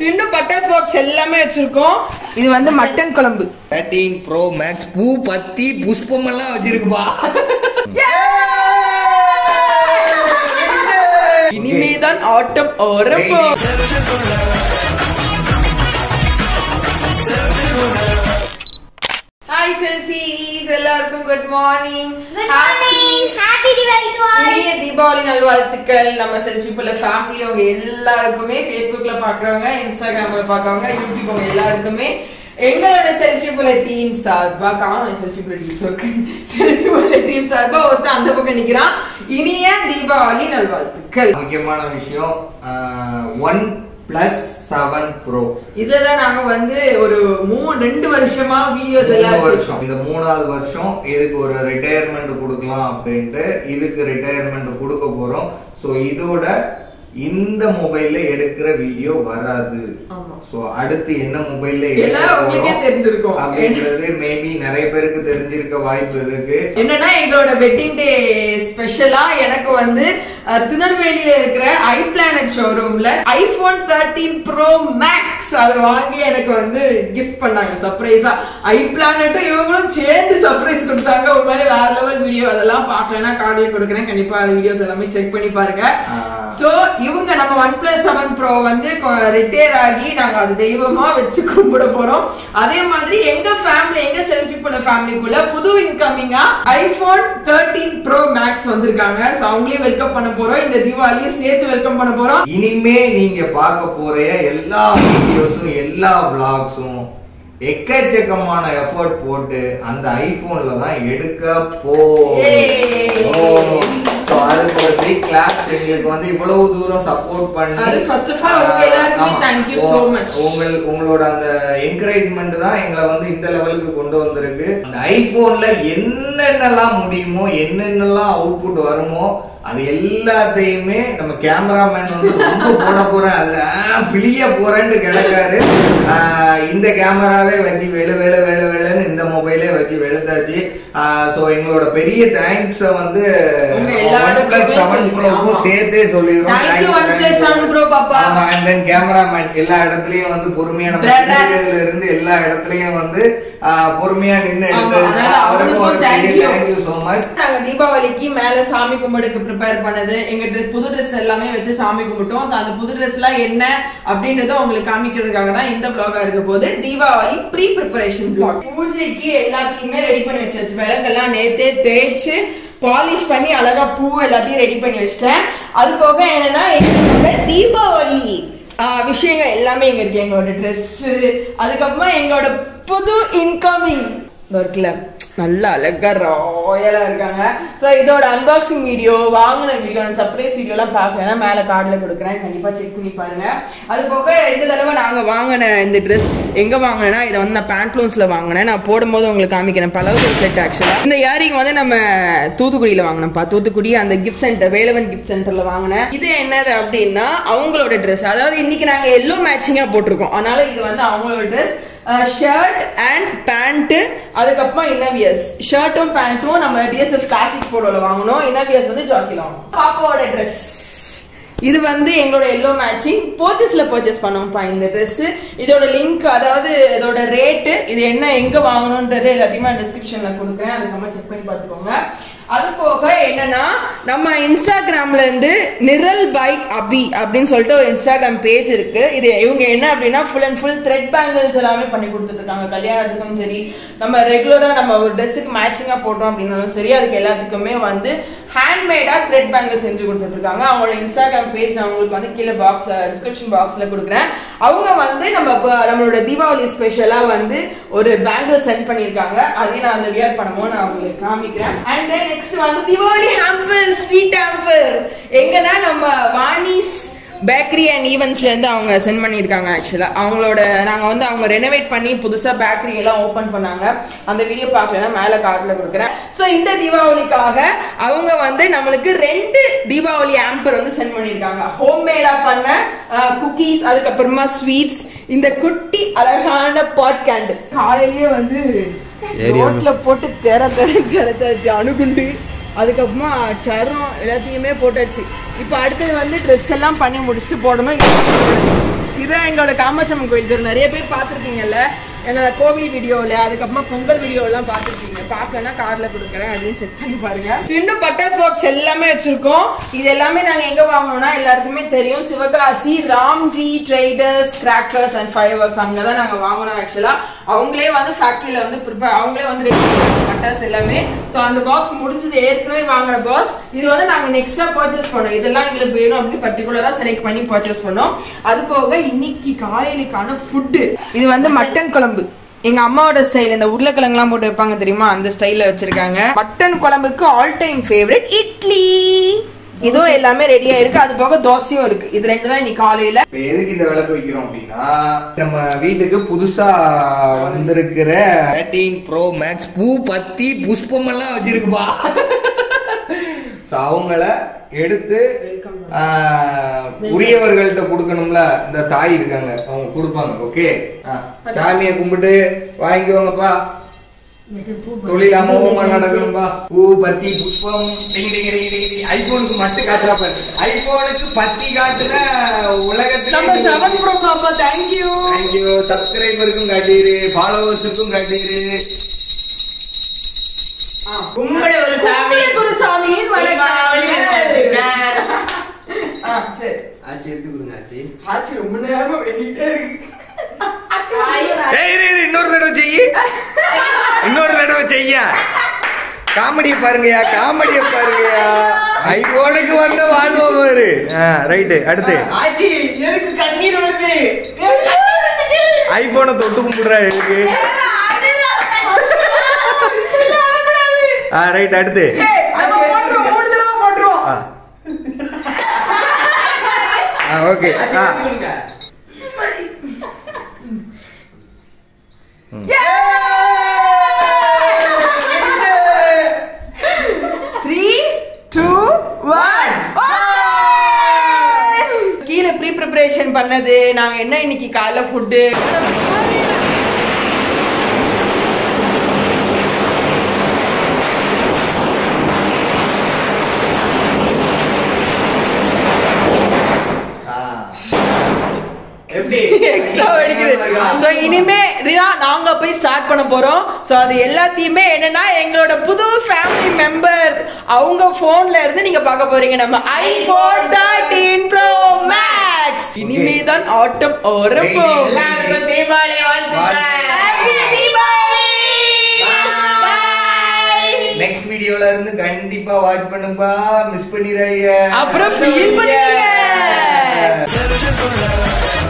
இன்னும் பட்டாஸ் பாக்ஸ் எல்லாமே வச்சிருக்கோம் இது வந்து மட்டன் குழம்பு தேர்ட்டீன் ப்ரோ மேக்ஸ் பூ பத்தி புஷ்பம் எல்லாம் வச்சிருக்குப்பா இனிமேதான் ஆட்டம் ஆரம்பம் ஹாய் செல்ஃபீஸ் எல்லாருக்கும் good morning Good morning. Happy Diwali to all. இனிய தீபாவளி நல்வாழ்த்துக்கள் நம்ம செல்ஃபி போல ஃபேமிலி அவங்க எல்லாருக்குமே ஃபேஸ்புக்ல பாக்குறவங்க இன்ஸ்டாகிராம்ல பாக்குறவங்க யூடியூப் அவங்க எல்லாருக்குமே எங்களோட செல்ஃபி போல டீம் சார்பா காணும் செல்ஃபி போல டீம் செல்ஃபி போல டீம் சார்பா ஒருத்தன் அந்த பக்கம் நிக்கிறான் இனிய தீபாவளி நல்வாழ்த்துக்கள் முக்கியமான விஷயம் ஒன் பிளஸ் செவன் ப்ரோ இதுதான் நாங்க வந்து ஒரு மூணு ரெண்டு வருஷமா வீடியோஸ் மூணு எல்லாம் வருஷம் இந்த மூணாவது வருஷம் இதுக்கு ஒரு ரிட்டையர்மெண்ட் கொடுக்கலாம் அப்படின்ட்டு இதுக்கு ரிட்டையர்மெண்ட் கொடுக்க போறோம் சோ இதோட இந்த மொபைல்ல எடுக்கிற வீடியோ வராது ஆமா. சோ அடுத்து என்ன மொபைல்ல எல்லாம் உங்களுக்கே தெரிஞ்சிருக்கும். அப்படின்றது மேபி நிறைய பேருக்கு தெரிஞ்சிருக்க வாய்ப்பு இருக்கு என்னன்னா எங்களோட வெட்டிங் டே ஸ்பெஷலா எனக்கு வந்து அஹ், திருநெல்வேலியில இருக்கிற ஐ பிளானட் ஷோரூம்ல ஐபோன் தேர்ட்டீன் ப்ரோ மேக்ஸ் அது வாங்கி எனக்கு வந்து கிஃப்ட் பண்ணாங்க சர்ப்ரைஸா ஐ பிளானட்டும் இவங்களும் சேர்ந்து சர்ப்ரைஸ் கொடுத்தாங்க உண்மையிலே வேற லெவல் வீடியோ அதெல்லாம் பார்க்கலன்னா கார்டில் கொடுக்குறேன் கண்டிப்பா அந்த வீடியோஸ் எல்லாமே செக் பண்ணி பாருங்க ஆ. சோ இவங்க நம்ம ஒன் பிளஸ் செவன் ப்ரோ வந்து ரிட்டையர் ஆகி நாங்க அது தெய்வமா வச்சு கும்பிட போறோம் அதே மாதிரி எங்க ஃபேமிலி எங்க செல்ஃபி போல ஃபேமிலிக்குள்ள புது இன்கமிங்கா ஐபோன் தேர்ட்டீன் ப்ரோ மேக்ஸ் வந்திருக்காங்க சோ அவங்களையும் வெல்கம் பண்ண போறோம் இந்த தீபாவளியும் சேர்த்து வெல்கம் பண்ண போறோம் இனிமே நீங்க பார்க்க போற எல்லா வீடியோஸும் எல்லா vlogsம் எக்கச்சக்கமான எஃபோர்ட் போட்டு அந்த ஐபோன்ல தான் எடுக்க Yay. போறோம் So, அதுக்கு ஒரு பிக் கிளாஸ் எங்களுக்கு வந்து இவ்வளவு தூரம் சப்போர்ட் பண்ணி அது first of all உங்க எல்லாருக்குமே thank you so much. உங்கள் உங்களோட அந்த என்கரேஜ்மெண்ட் தான் எங்களை வந்து இந்த லெவலுக்கு கொண்டு வந்திருக்கு அந்த ஐபோன்ல என்னென்னலாம் முடியுமோ என்னென்னலாம் அவுட்புட் வருமோ அது எல்லாத்தையுமே நம்ம கேமராமேன் வந்து ரொம்ப போட போறேன் அதுல ஆ, பிழிய போறேன்னு கிடக்காரு ஆ, இந்த கேமராவே வச்சு வெளு வெளு வெளு வெளுன்னு இந்த மொபைலே வச்சு வெளுத்தாச்சு சோ எங்களோட பெரிய தேங்க்ஸ் வந்து உங்க ஒன் எல்லாருக்குமே பிளஸ் செவன் சொல்லிடுறோம். ப்ரோக்கும் ஆமா. சேர்த்தே சொல்லிடுறோம் Thank you, OnePlus 7 Pro, பாப்பா. ஆமா அண்ட் தென் கேமராமேன் எல்லா இடத்துலயும் வந்து பொறுமையா நம்ம Blur. சிரிக்கிறதுல இருந்து எல்லா இடத்துலயும் வந்து ஆ, பொறுமையா நின்னு ஆமா, எடுத்தது அதனால அவருக்கும் ஒரு அவருக்கும் thank பெரிய you. தேங்க்யூ சோ மச் நாங்க தீபாவளிக்கு மேல சாமி கும்பிடுக்கு ப்ரிப்பேர் பண்ணது எங்க dress- புது ட்ரெஸ் எல்லாமே வச்சு சாமி கும்பிட்டோம் So, அந்த புது ட்ரெஸ் எல்லாம் என்ன அப்படின்றத உங்களுக்கு காமிக்கிறதுக்காக தான் இந்த பிளாகா இருக்க போது தீபாவளி ப்ரீ ப்ரிப்பரேஷன் பிளாக் பூஜைக்கு எல்லாத்தையுமே ரெடி பண்ணி வச்சாச்சு விளக்கெல்லாம் நேத்தே தேய்ச்சு பாலிஷ் பண்ணி அழகா பூ எல்லாத்தையும் ரெடி பண்ணி வச்சிட்டேன் அது போக என்னன்னா எங்களோட தீபாவளி ஆஹ், விஷயங்கள் எல்லாமே இங்க இருக்கு எங்களோட Dress அதுக்கப்புறமா எங்களோட புது இன்கமிங் இருக்குல்ல நல்ல அழகா ராயலா இருக்காங்க சோ இதோட அன்பாக்சிங் வீடியோ வாங்கின வீடியோ அந்த சர்ப்ரைஸ் வீடியோ எல்லாம் பார்க்கலன்னா மேல கார்டுல கொடுக்குறேன் கண்டிப்பா செக் பண்ணி பாருங்க அது போக இந்த தடவை நாங்க வாங்கின இந்த Dress எங்க வாங்கினேன்னா இதை வந்து நான் பேண்ட்லூன்ஸ்ல வாங்கினேன் நான் போடும்போது உங்களுக்கு காமிக்கிறேன் பலவகை செட் ஆக்சுவலா இந்த இயரிங் வந்து நம்ம தூத்துக்குடியில வாங்கினோம்ப்பா தூத்துக்குடி அந்த கிஃப்ட் சென்டர் வேலவன் கிஃப்ட் சென்டர்ல வாங்கினேன் இது என்னது அப்படின்னா அவங்களோட Dress அதாவது இன்னைக்கு நாங்க எல்லோ மேட்சிங்கா போட்டிருக்கோம் அதனால இது வந்து அவங்களோட Dress ஷர்ட் அண்ட் பேண்ட் அதுக்கப்புறமா இன்னவியர்ஸ் ஷர்ட்டும் பேண்ட்டும் நம்ம டிஎஸ்எஃப் கிளாசிக் போலோல வாங்கணும் இன்னவியர்ஸ் வந்து ஜாக்கில வாங்கணும் பாப்பாவோட ட்ரெஸ் இது வந்து எங்களோட எல்லோ மேட்சிங் போத்தீஸ்ல பர்ச்சேஸ் பண்ணோம்ப்பா இந்த Dress இதோட லிங்க் அதாவது இதோட ரேட்டு இது என்ன எங்க வாங்கணும்ன்றது எல்லாத்தையுமே டிஸ்கிரிப்ஷன்ல கொடுக்குறேன் அதுக்கப்புறமா செக் பண்ணி பார்த்துக்கோங்க அது போக என்னன்னா நம்ம இன்ஸ்டாகிராம்ல இருந்து நிரல் பை அபி அப்படின்னு சொல்லிட்டு ஒரு இன்ஸ்டாகிராம் பேஜ் இருக்கு இது இவங்க என்ன அப்படின்னா full and full thread bangles எல்லாமே பண்ணி கொடுத்துட்டு இருக்காங்க கல்யாணத்துக்கும் சரி நம்ம ரெகுலரா நம்ம ஒரு ட்ரெஸ்ஸுக்கு மேட்சிங்கா போட்டோம் அப்படின்னாலும் சரி அதுக்கு எல்லாத்துக்குமே வந்து ஹேண்ட்மேடா த்ரெட் பேங்கிள் செஞ்சு கொடுத்துட்டு இருக்காங்க அவங்களோட இன்ஸ்டாகிராம் பேஜ் நான் உங்களுக்கு வந்து கீழே பாக்ஸ் டிஸ்கிரிப்ஷன் பாக்ஸ்ல கொடுக்குறேன் அவங்க வந்து நம்ம ப- நம்மளோட தீபாவளி ஸ்பெஷலா வந்து ஒரு பேங்கிள் சென்ட் பண்ணியிருக்காங்க அதையும் நான் அந்த வியர் பண்ணும்போது நான் உங்களுக்கு காமிக்கிறேன் அண்ட் தென் நெக்ஸ்ட் வந்து தீபாவளி ஹாம்பர் ஸ்வீட் ஹாம்பர் எங்கன்னா நம்ம வாணிஸ் பேக்கரி அண்ட் ஈவெண்ட்ஸ்ல இருந்து அவங்க சென்ட் பண்ணியிருக்காங்க ஆக்சுவலா அவங்களோட நாங்க வந்து அவங்க ரெனோவேட் பண்ணி புதுசா பேக்கரி எல்லாம் ஓபன் பண்ணாங்க அந்த வீடியோ பார்க்கலன்னா மேல கார்டுல கொடுக்குறேன் சோ இந்த தீபாவளிக்காக அவங்க வந்து நம்மளுக்கு ரெண்டு தீபாவளி ஆம்பர் வந்து சென்ட் பண்ணியிருக்காங்க ஹோம் மேடா பண்ண குக்கீஸ் அதுக்கப்புறமா ஸ்வீட்ஸ் இந்த குட்டி அழகான பாட் கேண்டு காலையிலேயே வந்து ரோட்ல போட்டு தெர தெர தெரச்சாச்சு அணுகுண்டு அதுக்கப்புறமா சரம் எல்லாத்தையுமே போட்டாச்சு இப்போ அடுத்தது வந்து ட்ரெஸ் எல்லாம் பண்ணி முடிச்சுட்டு போடணும் இதான் எங்களோட காமாட்சம்மன் கோயில் தெரு நிறைய பேர் பார்த்துருப்பீங்கல்ல என்னோட கோவில் வீடியோவில் அதுக்கப்புறமா பொங்கல் வீடியோலாம் பார்த்துருப்பீங்க பார்க்கலன்னா காரில் கொடுக்குறேன் அதையும் செக் பண்ணி பாருங்க இன்னும் பட்டாஸ் பாக்ஸ் எல்லாமே வச்சிருக்கோம் இது எல்லாமே நாங்கள் எங்கே வாங்கணும்னா எல்லாருக்குமே தெரியும் Sivakasi Ramji traders crackers and fireworks அங்கே தான் நாங்கள் வாங்கணும் ஆக்சுவலாக அவங்களே வந்து ஃபேக்ட்ரியில் வந்து ப்ரிப்பேர் அவங்களே வந்து ரெடி பண்ணுவாங்க பட்டாஸ் எல்லாமே ஸோ அந்த பாக்ஸ் முடிஞ்சது ஏற்கனவே வாங்கின பாக்ஸ் இது வந்து நாங்கள் நெக்ஸ்ட்டாக பர்ச்சேஸ் பண்ணோம் இதெல்லாம் எங்களுக்கு வேணும் அப்படின்னு பர்டிகுலராக செலக்ட் பண்ணி பர்ச்சேஸ் பண்ணோம் அது போக இன்னைக்கு காலையிலுக்கான ஃபுட்டு இது வந்து மட்டன் குழம்பு எங்க அம்மாவோட ஸ்டைல் இந்த உருளைக்கிழங்குலாம் போட்டு வைப்பாங்க தெரியுமா அந்த ஸ்டைல்ல வச்சிருக்காங்க மட்டன் குழம்புக்கு ஆல் டைம் ஃபேவரட் இட்லி இதுவும் எல்லாமே ரெடியா இருக்கு அது போக தோசையும் இருக்கு இது ரெண்டு தான் இன்னைக்கு காலையில இப்ப எதுக்கு இந்த விளக்கு வைக்கிறோம் அப்படின்னா நம்ம வீட்டுக்கு புதுசா வந்திருக்கிற 13 ப்ரோ மேக்ஸ் பூ பத்தி புஷ்பம் எல்லாம் வச்சிருக்குப்பா So, அவங்கள எடுத்து ஆஹ், உரியவர்கள்ட்ட கொடுக்கணும்ல இந்த தாய் இருக்காங்க அவங்க கொடுப்பாங்க ஓகே சாமியை கும்பிட்டு வாங்கிக்கோங்கப்பா தொழில் அமோகமா நடக்கணும்பா பூ பத்தி புஷ்பம் டிங்கி டிங்கி டிங்கி டிங்கி டிங்கி. ஐபோனுக்கு மட்டும் காட்டுறா பாரு ஐபோனுக்கு பத்தி காட்டுன உலகத்துல நம்ம செவன் ப்ரோ பாப்பா தேங்க்யூ தேங்க்யூ சப்ஸ்கிரைபருக்கும் காட்டிரு ஃபாலோவர்ஸுக்கும் காட்டிரு கும்பிடு ஒரு சாமி ஒரு சாமியின் ஆ, சரி ஆச்சி எடுத்து கொடுங்க ஆச்சி ஆச்சு ரொம்ப நேரமா வேண்டிட்டே இருக்கு ஏய், இரு, இரு, இன்னொரு தடவை செய்யி இன்னொரு தடவை செய்ய காமெடியை பாருங்கயா காமெடியை பாருங்கயா ஐபோனுக்கு வந்த வாழ்வா பாரு ரைட்டு அடுத்து ஆச்சி எதுக்கு கண்ணீர் வருது ஐபோனை தொட்டு கும்பிடுறா எதுக்கு ஆ ரைட் அடுத்து நம்ம போட்டுருவோம் மூணு தடவை போட்டுருவோம் ஆ ஆ ஓகே ஆச்சி ஆ எடுத்து கொடுங்க த்ரீ டூ ஒன் கீழே ப்ரீ ப்ரிப்பரேஷன் பண்ணது நாங்க என்ன இன்னைக்கு காலைல ஃபுட்டு எப்படி எக்ஸ்ட்ரா வெடிக்குது ஸோ இனிமே இதுதான் நாங்க போய் ஸ்டார்ட் பண்ண போறோம் ஸோ அது எல்லாத்தையுமே என்னன்னா எங்களோட புது ஃபேமிலி மெம்பர் அவங்க போன்ல இருந்து நீங்க பார்க்க போறீங்க நம்ம ஐபோன் தேர்ட்டீன் ப்ரோ மேக்ஸ் இனிமே தான் ஆட்டம் ஓரப்போ எல்லாருக்கும் தீபாவளி வாழ்த்துக்கள் Happy தீபாவளி நெக்ஸ்ட் வீடியோல இருந்து கண்டிப்பா வாட்ச் பண்ணுப்பா மிஸ் பண்ணிடாதீங்க அப்புறம் ஃபீல் பண்ணுங்க